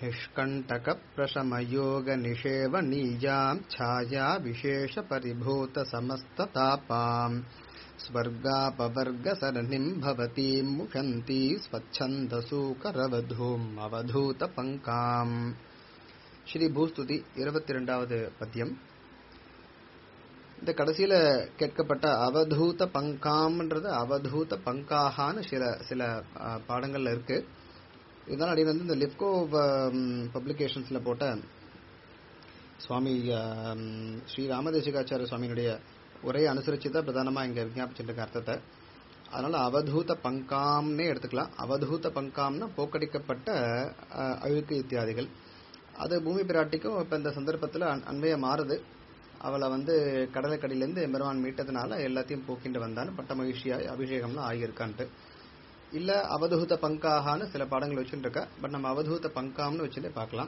निष्कण्टकप्रशमयोगनिषेवनीजाम् छाया विशेषपरिभूतसमस्ततापाम् स्वर्गापवर्गसरणिम् भवतीम् मुषन्ती स्वच्छन्दसूकरवधूम् अवधूतपङ्काम् ஸ்ரீ பூஸ்துதி இருபத்தி ரெண்டாவது பத்தியம் இந்த கடைசியில கேட்கப்பட்ட அவதூத பங்காம்ன்றது அவதூத பங்காகான்னு சில சில அஹ், பாடங்கள்ல இருக்கு இதனால அடி வந்து இந்த லிப்கோ பப்ளிகேஷன்ஸ்ல போட்ட சுவாமி அஹ், ஸ்ரீ ராமதேசிகாச்சாரிய சுவாமியினுடைய உரையை அனுசரிச்சு தான் பிரதானமா இங்க விஞ்ஞாபிச்சிருக்க அர்த்தத்தை அதனால அவதூத பங்காம்னே எடுத்துக்கலாம் அவதூத பங்காம்னா போக்கடிக்கப்பட்ட அஹ், அழுக்கு இத்தியாதிகள் அது பூமி பிராட்டிக்கும் இப்ப இந்த சந்தர்ப்பத்துல அன்- அன்மைய மாறுது அவளை வந்து கடலைக்கடியிலேருந்து எம்பெருமான் மீட்டதுனால எல்லாத்தையும் போக்கிண்டு வந்தான்னு பட்ட மகிழ்ச்சியாய் அபிஷேகம்லாம் ஆகியிருக்கான்ட்டு இல்ல அவதூத பங்காகான்னு சில பாடங்கள் வச்சுட்டு இருக்கா பட் நம்ம அவதூத பங்காம்னு வச்சுட்டே பார்க்கலாம்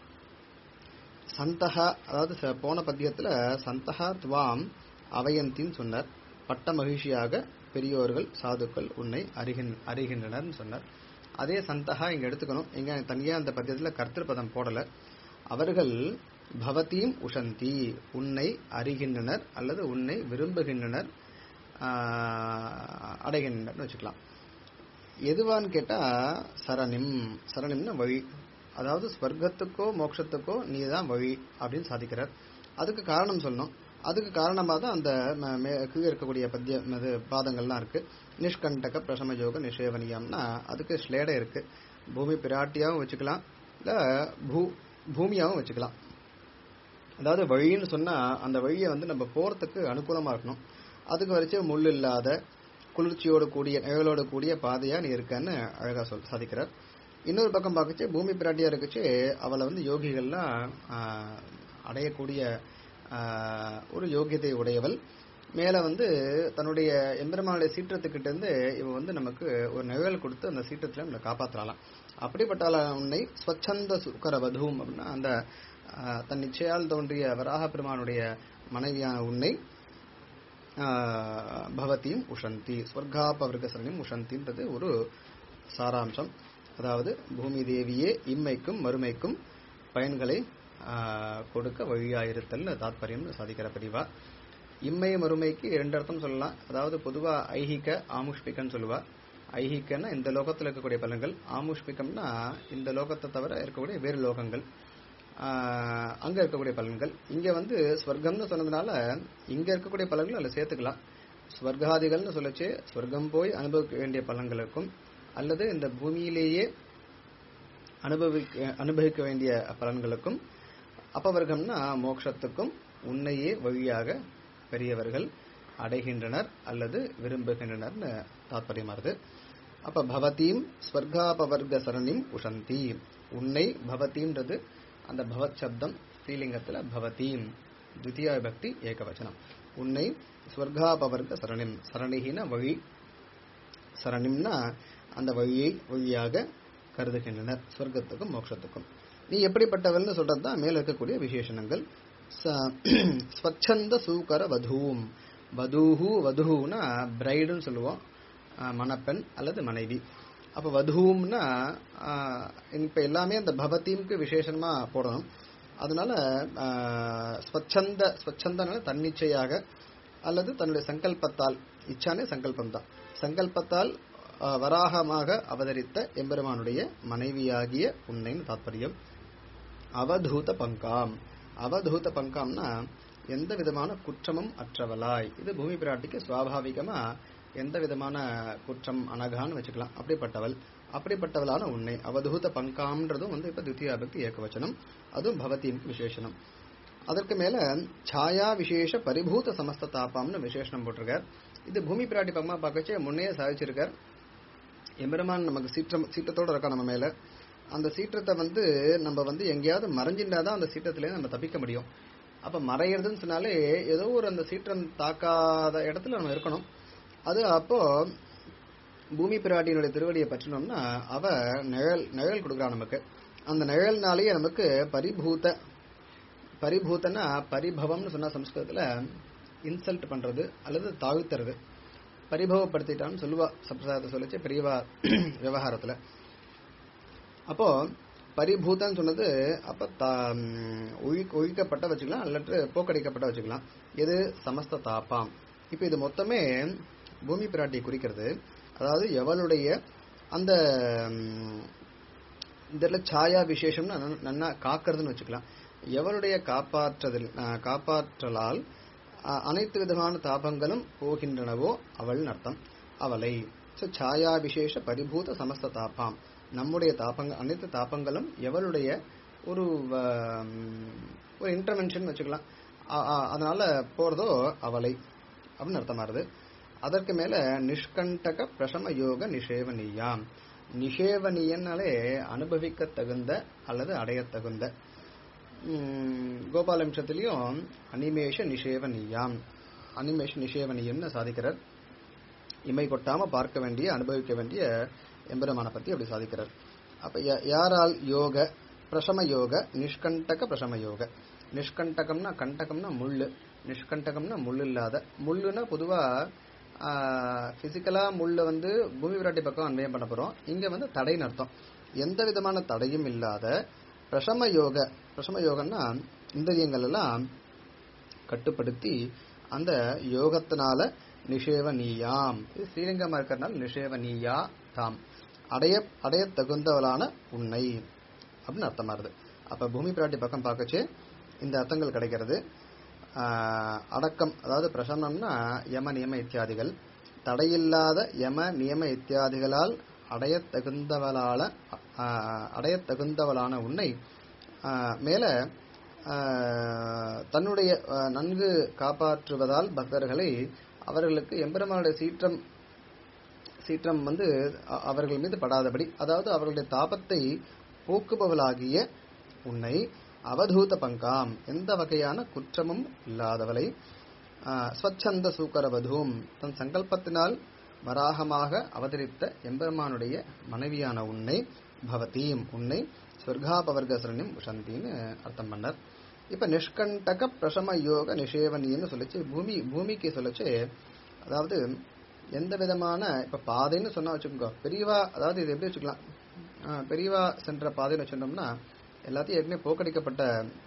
சந்தகா அதாவது ச- போன பத்தியத்துல சந்தகா துவாம் அவயந்தின்னு சொன்னார் பட்ட மகிழ்ச்சியாக பெரியோர்கள் சாதுக்கள் உன்னை அறிகின் அறிகின்றனர்னு சொன்னார் அதே சந்தகா இங்க எடுத்துக்கணும் இங்க தனியா அந்த பத்தியத்துல கர்த்திருப்பதம் போடல அவர்கள் பவதீம் உஷந்தி உன்னை அறிகின்றனர் அல்லது உன்னை விரும்புகின்றனர் ஆஹ், அடைகின்றனர்னு வச்சுக்கலாம் எதுவான்னு கேட்டா சரணிம் சரணிம்னா வழி அதாவது ஸ்வர்க்கத்துக்கோ மோட்சத்துக்கோ நீ தான் வழி அப்படின்னு சாதிக்கிறார் அதுக்கு காரணம் சொல்லணும் அதுக்கு காரணமாக தான் அந்த ம- மே- கீழே இருக்கக்கூடிய பத்திய இது பாதங்கள்லாம் இருக்கு நிஷ்கண்டக பிரசமயோக நிஷேவனியம்னா அதுக்கு ஸ்லேடை இருக்கு பூமி பிராட்டியாவும் வச்சுக்கலாம் இல்ல பூ பூமியாவும் வச்சுக்கலாம் அதாவது வழின்னு சொன்னா அந்த வழியை வந்து நம்ம போறதுக்கு அனுகூலமா இருக்கணும் அதுக்கு வரைச்சு முள் இல்லாத குளிர்ச்சியோடு கூடிய நிழலோடு கூடிய பாதையா நீ இருக்கன்னு அழகா சொல் சாதிக்கிறார் இன்னொரு பக்கம் பார்க்கச்சு பூமி பிராட்டியா இருக்குச்சு அவளை வந்து யோகிகள்லாம் ஆஹ், அடையக்கூடிய ஆஹ், ஒரு யோகியதை உடையவள் மேல வந்து தன்னுடைய எம்பெருமானுடைய சீற்றத்துக்கிட்ட இருந்து இவ வந்து நமக்கு ஒரு நிழல் கொடுத்து அந்த சீற்றத்துல நம்மளை காப்பாற்றலாம் அப்படிப்பட்ட உன்னை ஸ்வச்சந்த சுக்கர வதூம் அப்படின்னா அந்த ஆஹ், தன் நிச்சயால் தோன்றிய வராக பெருமானுடைய மனைவியான உன்னை ஆஹ், பவதியும் உஷந்தி ஸ்வர்காபவர்கசரணியும் உஷந்தின்றது ஒரு சாராம்சம் அதாவது பூமி தேவியே இம்மைக்கும் மறுமைக்கும் பயன்களை ஆஹ், கொடுக்க வழியாயிருத்தல் தாத்பரியம்னு சாதிக்கிற பதிவா இம்மை மறுமைக்கு இரண்டு அர்த்தம் சொல்லலாம் அதாவது பொதுவா ஐஹிக ஆமுஷ்பிகன்னு சொல்லுவா ஐஹிகன்னா இந்த லோகத்துல இருக்கக்கூடிய பலன்கள் ஆமுஷ்பிகம்னா இந்த லோகத்தை தவிர இருக்கக்கூடிய வேறு லோகங்கள் ஆஹ், அங்க இருக்கக்கூடிய பலன்கள் இங்க வந்து ஸ்வர்க்கம்னு சொன்னதுனால இங்க இருக்கக்கூடிய பலன்கள் அதுல சேர்த்துக்கலாம் ஸ்வர்காதிகள்னு சொல்லச்சு ஸ்வர்க்கம் போய் அனுபவிக்க வேண்டிய பலன்களுக்கும் அல்லது இந்த பூமியிலேயே அனுபவிக்க அனுபவிக்க வேண்டிய பலன்களுக்கும் அப்பவர்க்கம்னா மோட்சத்துக்கும் உன்னையே வழியாக பெரியவர்கள் அடைகின்றனர் அல்லது விரும்புகின்றனர்னு தாற்பயமாறுது அப்ப பவதீம் ஸ்வர்காபவர்க சரணிம் உஷந்தி உன்னை பவதீம்ன்றது அந்த பவத் சப்தம் ஸ்ரீலிங்கத்துல பவதீம் துதியா விபக்தி ஏகவச்சனம் உன்னை ஸ்வர்காபவர்க சரணிம் சரணிகின வழி சரணிம்னா அந்த வழியை வழியாக கருதுகின்றனர் சொர்க்கத்துக்கும் மோட்சத்துக்கும் நீ எப்படிப்பட்டவள்னு சொல்றது தான் மேல இருக்கக்கூடிய விசேஷணங்கள் ச- ஸ்வச்சந்த சூக்கர வதூம் வதூஹு வதூனா பிரைடுன்னு சொல்லுவோம் அஹ், மணப்பெண் அல்லது மனைவி அப்ப வதூம்னா அஹ், இப்ப எல்லாமே அந்த பவதீம்க்கு விசேஷமா போடணும் அதனால அஹ், ஸ்வச்சந்த ஸ்வச்சந்தனால தன்னிச்சையாக அல்லது தன்னுடைய சங்கல்பத்தால் இச்சானே சங்கல்பம் தான் சங்கல்பத்தால் அஹ், வராகமாக அவதரித்த எம்பெருமானுடைய மனைவியாகிய உன்னைன்னு தாத்பரியம் அவதூத பங்காம் அவதூத பங்காம்னா எந்த விதமான குற்றமும் அற்றவளாய் இது பூமி பிராட்டிக்கு சுவாபாவிகமா எந்த விதமான குற்றம் அனகான்னு வச்சுக்கலாம் அப்படிப்பட்டவள் அப்படிப்பட்டவளான உன்னை அவதூத பங்காம்ன்றதும் வந்து இப்ப தித்தியா பக்தி ஏகவச்சனம் அதுவும் பவதிக்கு விசேஷனம் அதற்கு மேல சாயா விசேஷ பரிபூத சமஸ்த தாபாம்னு விசேஷனம் போட்டிருக்கார் இது பூமி பிராட்டி பக்கமா பார்க்கச்சே முன்னையே சாதிச்சிருக்கார் எம்பெருமான் நமக்கு சீற்றம் சீற்றத்தோட இருக்கா நம்ம மேல அந்த சீற்றத்தை வந்து நம்ம வந்து எங்கேயாவது மறைஞ்சிருந்தாதான் அந்த சீற்றத்திலே நம்ம தப்பிக்க முடியும் அப்ப மறையிறதுன்னு சொன்னாலே ஏதோ ஒரு அந்த சீற்றம் தாக்காத இடத்துல நம்ம இருக்கணும் அது அப்போ பூமி பிராட்டியினுடைய திருவடியை பற்றினோம்னா அவ நிழல் நிழல் கொடுக்குறா நமக்கு அந்த நிழல்னாலேயே நமக்கு பரிபூத பரிபூத்தனா பரிபவம்னு சொன்னா சம்ஸ்கிருதத்துல இன்சல்ட் பண்றது அல்லது தாழ்த்துறது பரிபவப்படுத்திட்டான்னு சொல்லுவா சம்பிரதாயத்தை சொல்லிச்சு பெரியவா விவகாரத்துல அப்போ பரிபூதம் சொன்னது அப்ப தா- ம், ஒழி- ஒழிக்கப்பட்ட வச்சுக்கலாம் அல்லது போக்கடிக்கப்பட்ட வச்சுக்கலாம் எது சமஸ்த தாப்பாம் இப்ப இது மொத்தமே பூமி பிராட்டியை குறிக்கிறது அதாவது எவளுடைய அந்த ம், இந்த இடத்துல சாயா விசேஷம்னு நன்னா- நன்னா காக்கிறதுன்னு வச்சுக்கலாம் எவளுடைய காப்பாற்றுதல் அஹ், காப்பாற்றலால் அஹ், அனைத்து விதமான தாபங்களும் போகின்றனவோ அவள் அர்த்தம் அவளை So, சாயா விசேஷ பரிபூத சமஸ்த தாப்பாம் நம்முடைய தாபங்கள் அனைத்து தாபங்களும் எவளுடைய ஒரு அஹ், ஒரு இன்டர்வென்ஷன் வச்சுக்கலாம் அ- அ- அதனால போறதோ அவளை அப்படின்னு அர்த்தமாறுது அதற்கு மேல நிஷ்கண்டக பிரசம யோக நிஷேவனியாம் நிஷேவனியன்னாலே அனுபவிக்க தகுந்த அல்லது அடைய தகுந்த உம், கோபாலம்சத்திலையும் அனிமேஷ நிஷேவனியாம் அனிமேஷ நிஷேவனியம்னு சாதிக்கிறார் இமை கொட்டாம பார்க்க வேண்டிய அனுபவிக்க வேண்டிய எம்பெருமான பத்தி அப்படி சாதிக்கிறார் அப்ப யா- யாரால் யோக பிரசம யோக நிஷ்கண்டக பிரசம யோக நிஷ்கண்டகம்னா கண்டகம்னா முள்ளு நிஷ்கண்டகம்னா முள் இல்லாத முள்ளுன்னா பொதுவா பிசிக்கலா முள்ளு வந்து பூமி விராட்டி பக்கம் அன்வயம் பண்ண போறோம் இங்க வந்து தடைன்னு அர்த்தம் எந்த விதமான தடையும் இல்லாத பிரசம யோக பிரசம யோகம்னா இந்திரியங்கள் எல்லாம் கட்டுப்படுத்தி அந்த யோகத்தினால நிஷேவனீயாம் இது ஸ்ரீரங்கமா இருக்கிறதுனால நிஷேவனீயா தாம் அடைய அடைய தகுந்தவளான உன்னை அப்படின்னு அர்த்தமாறுது அப்ப பூமி பிராட்டி பக்கம் பார்க்கச்சு இந்த அர்த்தங்கள் கிடைக்கிறது ஆஹ், அடக்கம் அதாவது பிரசன்னம்னா யம நியம இத்தியாதிகள் தடையில்லாத யம நியம இத்தியாதிகளால் அடைய தகுந்தவளால ஆஹ், அடைய தகுந்தவளான உன்னை ஆஹ், மேல ஆஹ், தன்னுடைய ஆஹ், நன்கு காப்பாற்றுவதால் பக்தர்களை அவர்களுக்கு எம்பெருமானுடைய சீற்றம் சீற்றம் வந்து அ- அவர்கள் மீது படாதபடி அதாவது அவர்களுடைய தாபத்தை போக்குபவளாகிய உன்னை அவதூத பங்காம் எந்த வகையான குற்றமும் இல்லாதவளை ஆ, ஸ்வச்சந்த சூக்கரவதூம் தன் சங்கல்பத்தினால் வராகமாக அவதரித்த எம்பெருமானுடைய மனைவியான உன்னை பவதீம் உன்னை ஸ்வர்காபவர்கசரணிம் உஷந்தின்னு அர்த்தம் பண்ணார் இப்ப நிஷ்கண்டக பிரசம யோக நிஷேவனின்னு சொல்லிச்சு பூமி பூமிக்கு சொல்லிச்சு அதாவது எந்த விதமான இப்ப பாதைன்னு சொன்னா வச்சுக்கோங்க பெரியவா அதாவது இது எப்படி வச்சுக்கலாம் ஆஹ் பெரியவா சென்ற பாதைன்னு வச்சுட்டோம்னா எல்லாத்தையும் ஏற்கனவே போக்கடிக்கப்பட்ட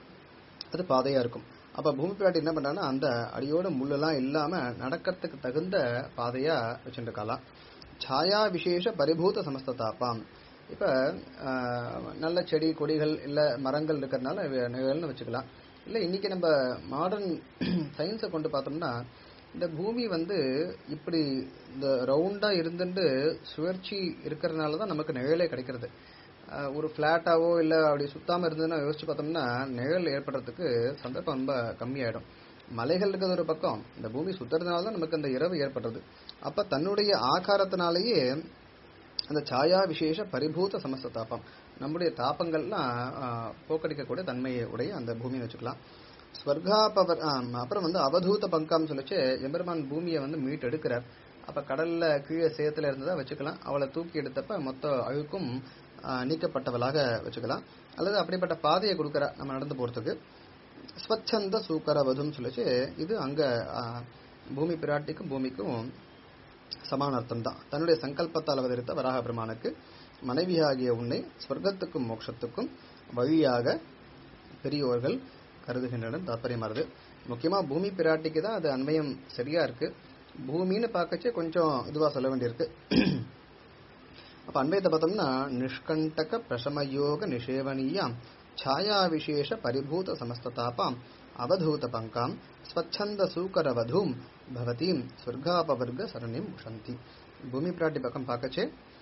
அது பாதையா இருக்கும் அப்ப பூமி பிராட்டி என்ன பண்றாங்கன்னா அந்த அடியோட முள்ளெல்லாம் இல்லாம நடக்கிறதுக்கு தகுந்த பாதையா வச்சுருக்கலாம் சாயா விசேஷ பரிபூத சமஸ்த தாப்பாம் இப்ப ஆஹ், நல்ல செடி கொடிகள் இல்ல மரங்கள் இருக்கிறதுனால வி- நிழல்னு வச்சுக்கலாம் இல்ல இன்னைக்கு நம்ம மாடர்ன் சயின்ஸை கொண்டு பார்த்தோம்னா இந்த பூமி வந்து இப்படி இந்த ரவுண்டா இருந்துட்டு சுழற்சி இருக்கிறதுனால தான் நமக்கு நிழலே கிடைக்கிறது அஹ் ஒரு ஃபிளாட்டாவோ இல்ல அப்படி சுத்தாம இருந்ததுன்னா யோசிச்சு பார்த்தோம்னா நிழல் ஏற்படுறதுக்கு சந்தர்ப்பம் ரொம்ப கம்மியாயிடும் மலைகள் இருக்கிறது ஒரு பக்கம் இந்த பூமி சுத்துறதுனால தான் நமக்கு அந்த இரவு ஏற்படுறது அப்ப தன்னுடைய ஆகாரத்தினாலேயே அந்த சாயா விசேஷ பரிபூத சமஸ்த தாபம் நம்முடைய தாபங்கள்லாம் ஆஹ், போக்கடிக்கக்கூடிய தன்மையை உடைய அந்த பூமியை வச்சுக்கலாம் ஸ்வர்காபவர் ஆம், அப்புறம் வந்து அவதூத பங்காம் சொல்லிச்சு எம்பெருமான் பூமியை வந்து மீட்டெடுக்கிறார் அப்ப கடல்ல கீழே சேத்துல இருந்ததா வச்சுக்கலாம் அவளை தூக்கி எடுத்தப்ப மொத்த அழுக்கும் ஆஹ், நீக்கப்பட்டவளாக வச்சுக்கலாம் அல்லது அப்படிப்பட்ட பாதையை கொடுக்கறா நம்ம நடந்து போறதுக்கு ஸ்வச்சந்த சூக்கரவதும் சொல்லிச்சு இது அங்க ஆஹ், பூமி பிராட்டிக்கும் பூமிக்கும் சமான அர்த்தம் தான் தன்னுடைய சங்கல்பத்தால் அவதரித்த வராக பெருமானுக்கு மனைவியாகிய உன்னை ஸ்வர்க்கத்துக்கும் மோட்சத்துக்கும் வழியாக பெரியோர்கள் கருதுகின்றனர் தாற்பயமாறுது முக்கியமா பூமி பிராட்டிக்கு தான் அது அன்வயம் சரியா இருக்கு பூமின்னு பார்க்கச்சே கொஞ்சம் இதுவா சொல்ல வேண்டியிருக்கு அப்ப அன்வயத்தை பார்த்தோம்னா நிஷ்கண்டக பிரசமயோக நிஷேவனீயாம் ಛಾಯಾ ವಿಶೇಷ ಪರಿಭೂತ ಸಮಸ್ತತಾಪಾಂ ಅವಧೂತ ಪಂಕಾಂ ಸ್ವಚ್ಛಂದ ಸೂಕರ ವಧೂಂ ಭವತೀಂ ಸ್ವರ್ಗಾಪವರ್ಗ ಸರಣಿಂ உஷந்தி பூமி பிராட்டி பக்கம் பார்க்கச்சே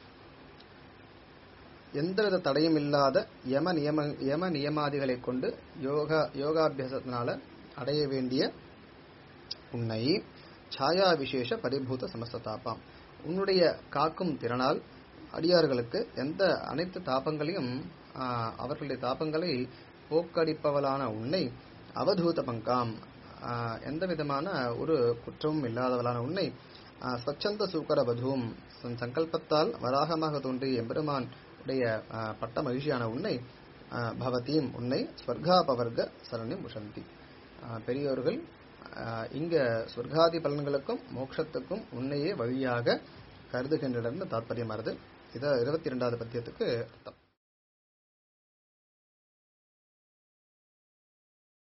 எந்தவித தடையும் இல்லாத யம நியம யம நியமாதிகளை கொண்டு யோகா யோகாபியாசத்தினால அடைய வேண்டிய உன்னை ಛಾಯಾ விசேஷ பரிபூத சமஸ்ததாபாம் உன்னுடைய காக்கும் திறனால் அடியார்களுக்கு எந்த அனைத்து தாபங்களையும் ஆஹ், அவர்களுடைய தாபங்களை போக்கடிப்பவளான உன்னை அவதூத பங்காம் ஆஹ், எந்த விதமான ஒரு குற்றமும் இல்லாதவளான உன்னை ஆஹ், ஸ்வச்சந்த சூக்கர வதூம் தன் சங்கல்பத்தால் வராகமாக தோன்றிய எம்பெருமான் உடைய ஆஹ், பட்ட மகிழ்ச்சியான உன்னை ஆஹ், பவதீம் உன்னை ஸ்வர்காபவர்க சரணிம் உஷந்தி ஆஹ், பெரியோர்கள் ஆஹ், இங்க சொர்க்காதி பலன்களுக்கும் மோட்சத்துக்கும் உன்னையே வழியாக கருதுகின்றனர் தாற்பயமானது இத இருபத்தி இரண்டாவது பத்தியத்துக்கு அர்த்தம்